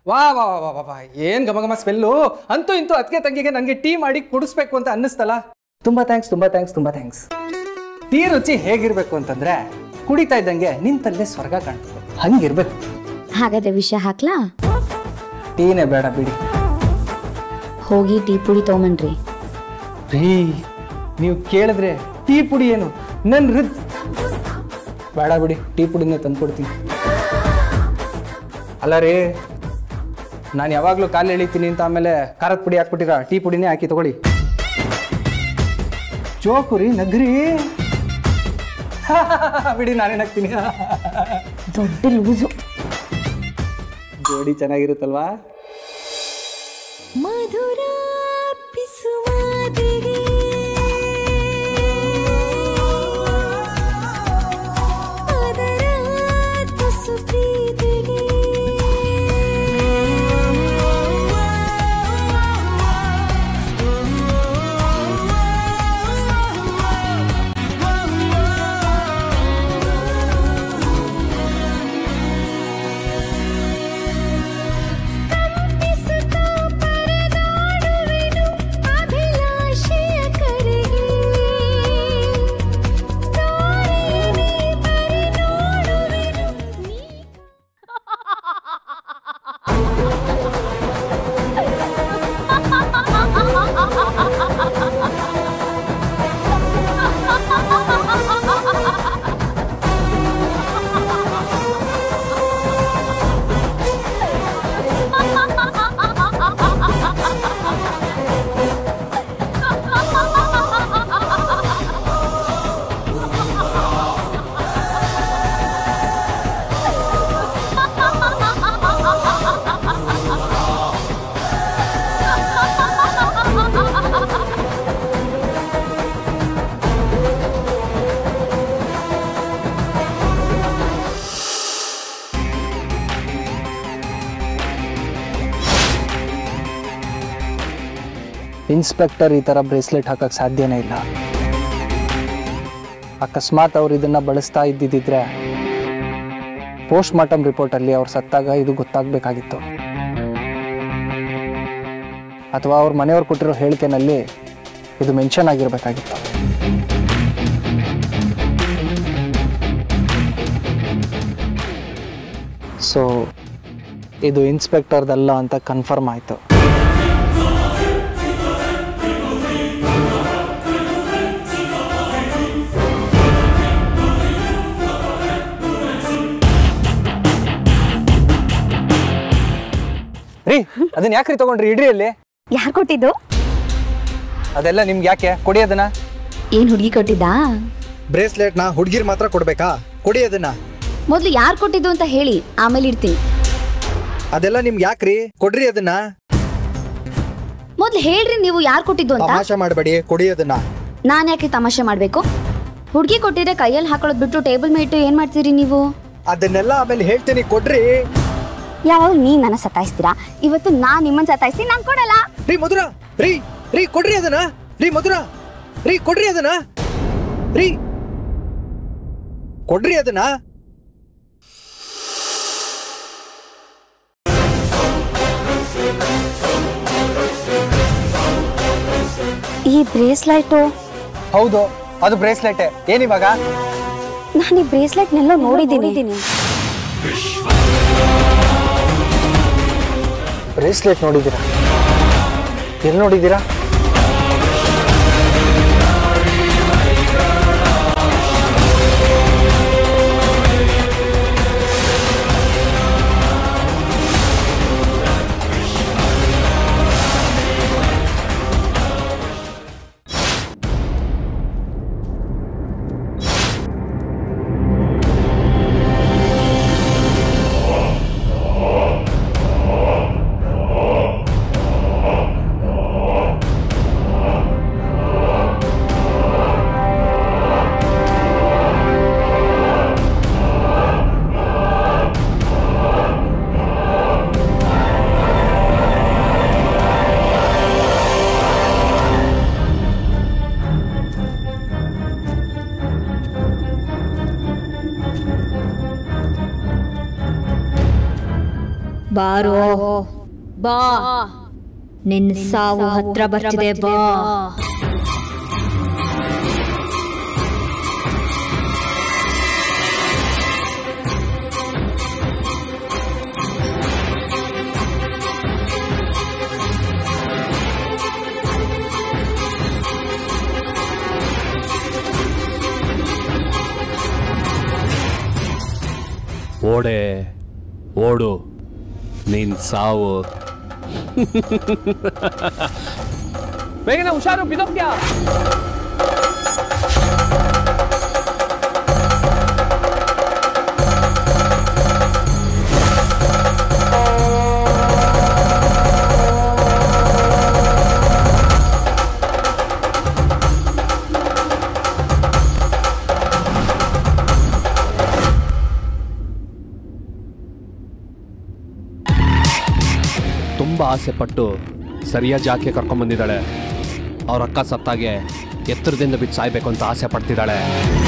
ವಾ ವಾ ವಾ ವಾ ವಾ ವಾ ಏನು ಘಮ ಘಮ ಸ್ಮೆಲ್ಲು ಅಂತೂ ಇಂತೂ ಅದಕ್ಕೆ ತಂಗಿಗೆ ನನಗೆ ಟೀ ಮಾಡಿ ಕುಡಿಸ್ಬೇಕು ಅಂತ ಅನ್ನಿಸ್ತಲ್ಲ ತುಂಬ ಥ್ಯಾಂಕ್ಸ್ ತುಂಬ ಥ್ಯಾಂಕ್ಸ್ ತುಂಬ ಥ್ಯಾಂಕ್ಸ್ ಟೀ ರುಚಿ ಹೇಗಿರ್ಬೇಕು ಅಂತಂದ್ರೆ ಕುಡಿತಾ ಇದ್ದಂಗೆ ನಿಂತಲ್ಲೇ ಸ್ವರ್ಗ ಕಾಣ್ಬೇಕು ಹಂಗಿರ್ಬೇಕು ಹಾಗಾದ್ರೆ ವಿಷಯ ಹಾಕ್ಲಾ ಟೀನೇ ಬೇಡ ಬಿಡಿ ಹೋಗಿ ಟೀ ಪುಡಿ ತೊಗೊಂಬನ್ರಿ ರೀ ನೀವು ಕೇಳಿದ್ರೆ ಟೀ ಪುಡಿ ಏನು ನನ್ನ ಹೃದ್ ಬೇಡ ಬಿಡಿ ಟೀ ಪುಡಿನೇ ತಂದ್ಕೊಡ್ತೀನಿ ಅಲ್ಲ ರೀ ನಾನು ಯಾವಾಗಲೂ ಕಾಲು ಎಳಿತೀನಿ ಅಂತ ಆಮೇಲೆ ಖಾರದ ಪುಡಿ ಹಾಕ್ಬಿಟ್ಟಿರ ಟೀ ಪುಡಿನೇ ಹಾಕಿ ತಗೊಳ್ಳಿ ಜೋಕು ರೀ ನಗ್ರಿ ಬಿಡಿ ನಾನೇನು ಹಾಕ್ತೀನಿ ದೊಡ್ಡ ಲೂಸು ಜೋಡಿ ಚೆನ್ನಾಗಿರುತ್ತಲ್ವಾ ಮಧುರ ಪಿಸುಮಾದಿಗೆ ಅದರ ತುಸು ಪ್ರೀತಿಗೆ ಕಂಪಿಸುತ್ತಾ ಪರದಾಡುವೆನು ಅಭಿಲಾಷೆಯ ಕರೆಗೆ ದಾರಿಯಲ್ಲಿ ಬರೆನೋಡುವೆನು ನೀ ಇನ್ಸ್ಪೆಕ್ಟರ್ ಈ ಥರ ಬ್ರೇಸ್ಲೆಟ್ ಹಾಕಕ್ಕೆ ಸಾಧ್ಯನೇ ಇಲ್ಲ ಅಕಸ್ಮಾತ್ ಅವ್ರು ಇದನ್ನ ಬಳಸ್ತಾ ಇದ್ದಿದ್ದಿದ್ರೆ ಪೋಸ್ಟ್ ಮಾರ್ಟಮ್ ರಿಪೋರ್ಟಲ್ಲಿ ಅವ್ರು ಸತ್ತಾಗ ಇದು ಗೊತ್ತಾಗಬೇಕಾಗಿತ್ತು ಅಥವಾ ಅವ್ರ ಮನೆಯವ್ರು ಕೊಟ್ಟಿರೋ ಹೇಳಿಕೆನಲ್ಲಿ ಇದು ಮೆನ್ಷನ್ ಆಗಿರಬೇಕಾಗಿತ್ತು ಸೊ ಇದು ಇನ್ಸ್ಪೆಕ್ಟರ್ದಲ್ಲ ಅಂತ ಕನ್ಫರ್ಮ್ ಆಯಿತು ರೀ ಅದನ್ನ ಯಾಕ್ರಿ ತಗೊಂಡ್ರಿ ಇಡ್ರಿ ಅಲ್ಲಿ ಯಾರು ಕೊಟ್ಟಿದ್ದು ಅದೆಲ್ಲ ನಿಮ್ಗೆ ಯಾಕೆ ಕೊಡಿ ಅದನ್ನ ಏನ್ ಹುಡುಗಿ ಕೊಟ್ಟಿದ್ದಾ ಬ್ರೇಸ್ಲೆಟ್ನ ಹುಡುಗಿರ್ ಮಾತ್ರ ಕೊಡ್ಬೇಕಾ ಕೊಡಿ ಅದನ್ನ ಮೊದ್ಲು ಯಾರು ಕೊಟ್ಟಿದ್ದು ಅಂತ ಹೇಳಿ ಆಮೇಲೆ ಇಡ್ತೀನಿ ಅದೆಲ್ಲ ನಿಮ್ಗೆ ಯಾಕ್ರಿ ಕೊಡ್ರಿ ಅದನ್ನ ಮೊದ್ಲು ಹೇಳ್ರಿ ನೀವು ಯಾರು ಕೊಟ್ಟಿದ್ದು ಅಂತ ತಮಾಷೆ ಮಾಡಬೇಡಿ ಕೊಡಿ ಅದನ್ನ ನಾನ್ ಯಾಕೆ ತಮಾಷೆ ಮಾಡ್ಬೇಕು ಹುಡುಗಿ ಕೊಟ್ಟಿದ್ರೆ ಕೈಯಲ್ಲಿ ಹಾಕೊಳ್ಳೋದು ಬಿಟ್ಟು ಟೇಬಲ್ ಮೇಲೆ ಇಟ್ಟು ಏನ್ ಮಾಡ್ತೀರಿ ನೀವು ಅದನ್ನೆಲ್ಲ ಆಮೇಲೆ ಹೇಳ್ತೀನಿ ಕೊಡ್ರಿ ಯಾವಾಗ ನೀ ನನ್ನ ಸತಾಯಿಸ್ತೀರಾ ಇವತ್ತು ನಾನ್ ನಿಮ್ಮನ್ನ ಸತಾಯಿಸ್ತೀನಿ ನಾನ್ ಕೊಡಲ್ಲ ರೀ ಮಧುರ ರೀ ರೀ ಕೊಡ್ರಿ ಅದನ್ನ ರೀ ಮಧುರ ರೀ ಕೊಡ್ರಿ ಅದನ್ನ ರೀ ಕೊಡ್ರಿ ಅದನ್ನ ಈ ಬ್ರೇಸ್ಲೈಟು ಹೌದು ಅದು ಬ್ರೇಸ್ಲೆಟೇ ಏನಿವಾಗ ನಾನು ಈ ಬ್ರೇಸ್ಲೆಟ್ನೆಲ್ಲ ನೋಡಿದ್ದೀನಿ ಬ್ರೇಸ್ಲೆಟ್ ನೋಡಿದ್ದೀರಾ ಎಲ್ಲಿ ನೋಡಿದ್ದೀರಾ ಬಾರೋ ಬಾ ನಿನ್ನ ಸಾವು ಹತ್ರ ಬರ್ತಿದೆ ಬಾ ಓಡೆ ಓಡು ನಿನ್ ಸಾವು ಬೇಗನೆ ಹುಷಾರು ಬಿದೋಗ್ತ್ಯಾ ತುಂಬ ಆಸೆ ಪಟ್ಟು ಸರಿಯಾದ ಜಾಕೆ ಕರ್ಕೊಂಬಂದಿದ್ದಾಳೆ ಅವ್ರ ಅಕ್ಕ ಸತ್ತಾಗೆ ಎತ್ತರದಿಂದ ಬಿದ್ದು ಸಾಯ್ಬೇಕು ಅಂತ ಆಸೆ ಪಡ್ತಿದ್ದಾಳೆ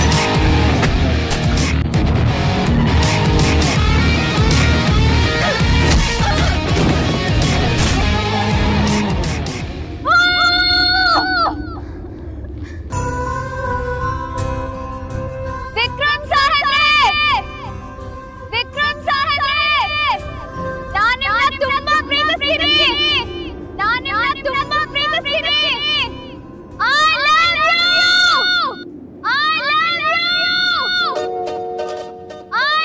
ವಿಕ್ರಮ್ ಸಾಹೇಬ್ರೆ ವಿಕ್ರಮ್ ಸಾಹೇಬ್ರೆ ನಾನು ತುಂಬಾ ಪ್ರೀತಿಸ್ತೀನಿ ನಾನು ತುಂಬಾ ಪ್ರೀತಿಸ್ತೀನಿ I love you I love you I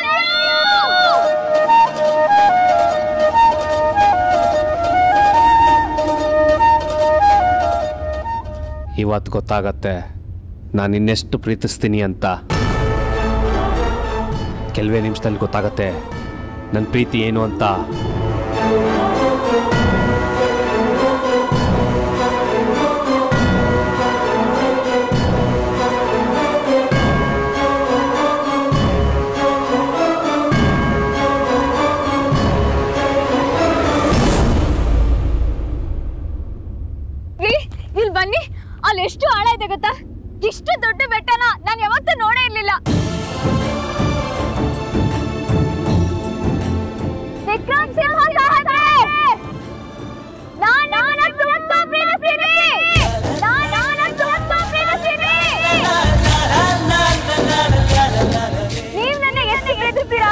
ಇವತ್ತು ಗೊತ್ತಾಗತ್ತೆ ನಾನು ಇನ್ನೆಷ್ಟು ಪ್ರೀತಿಸ್ತೀನಿ ಅಂತ ಕೆಲವೇ ನಿಮಿಷದಲ್ಲಿ ಗೊತ್ತಾಗತ್ತೆ ನನ್ನ ಪ್ರೀತಿ ಏನು ಅಂತ ಇಲ್ಲಿ ಬನ್ನಿ ಅಲ್ಲಿ ಎಷ್ಟು ಆಳ ಇದೆ ಗೊತ್ತಾ ಇಷ್ಟು ದೊಡ್ಡ ಬೆಟ್ಟನ ನಾನು ಯಾವತ್ತೂ ನೋಡೇ ಇರ್ಲಿಲ್ಲ ವಿಕ್ರಮ್ ಸಿಂಹ ಸಾಹೇಬ್ರೆ ನಾನು ನಿಮ್ಮನ್ನ ತುಂಬಾ ಪ್ರೀತಿಸ್ತೀನಿ ನಾನು ನಿಮ್ಮನ್ನ ತುಂಬಾ ಪ್ರೀತಿಸ್ತೀನಿ ನೀವು ನನ್ನ ಎಷ್ಟು ಪ್ರೀತಿಸ್ತೀರಾ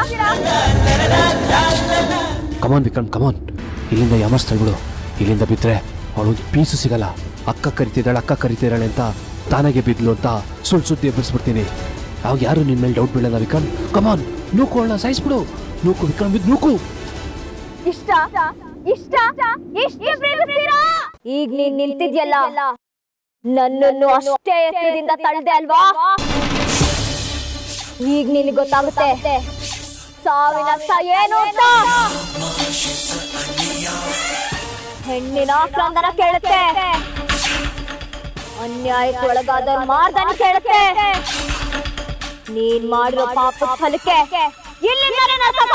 ಕಮಾನ್ ವಿಕ್ರಮ್ ಕಮಾನ್ ಇಲ್ಲಿಂದ ಯಾಮರ್ಸ್ತಾಳ್ ಬಿಡು ಇಲ್ಲಿಂದ ಬಿದ್ದರೆ ಅವಳೊಂದು ಪೀಸು ಸಿಗಲ್ಲ ಅಕ್ಕ ಕರಿತಿದ್ದಾಳೆ ಅಕ್ಕ ಕರಿತಿದ್ದಾಳೆ ಅಂತ ತಾನಾಗೆ ಬಿದ್ಲು ಅಂತ ಸುಳ್ಳು ಸುದ್ದಿ ಎಬ್ಬರಿಸ್ಬಿಡ್ತೀನಿ ಅವಾಗ ಯಾರು ನಿನ್ನ ಮೇಲೆ ಡೌಟ್ ಬೀಳಲ್ಲ ವಿಕ್ರಮ್ ಕಮಾನ್ ನೂಕು ಅವಳನ್ನ ಸಾಯಿಸ್ಬಿಡು ನೂಕು ವಿಕ್ರಮ್ ಬಿದ್ದು ನೂಕು ಇಷ್ಟ ಇಷ್ಟ ಇಷ್ಟ ಪ್ರೀತಿಸ್ತೀರಾ ಈಗ ನೀನ್ ನಿಲ್ತಿದ್ಯಲ್ಲ ನನ್ನನ್ನು ಅಷ್ಟೇ ಎತ್ತರದಿಂದ ತಳ್ದೆ ಅಲ್ವಾ ಈಗ ನಿನಗೆ ಗೊತ್ತಾಗುತ್ತೆ ಸಾವಿನ ಅರ್ಥ ಏನು ಅಂತ ಹೆಣ್ಣಿನ ಆಕ್ರಂದನ ಕೇಳುತ್ತೆ ಅನ್ಯಾಯಕ್ಕೆ ಒಳಗಾದವ್ರ ಮಾರ್ದನ ಕೇಳುತ್ತೆ ನೀನ್ ಮಾಡಿರೋ ಪಾಪದ ಫಲಕ್ಕೆ ಇಲ್ಲಿಂದಲೇ ನರಕ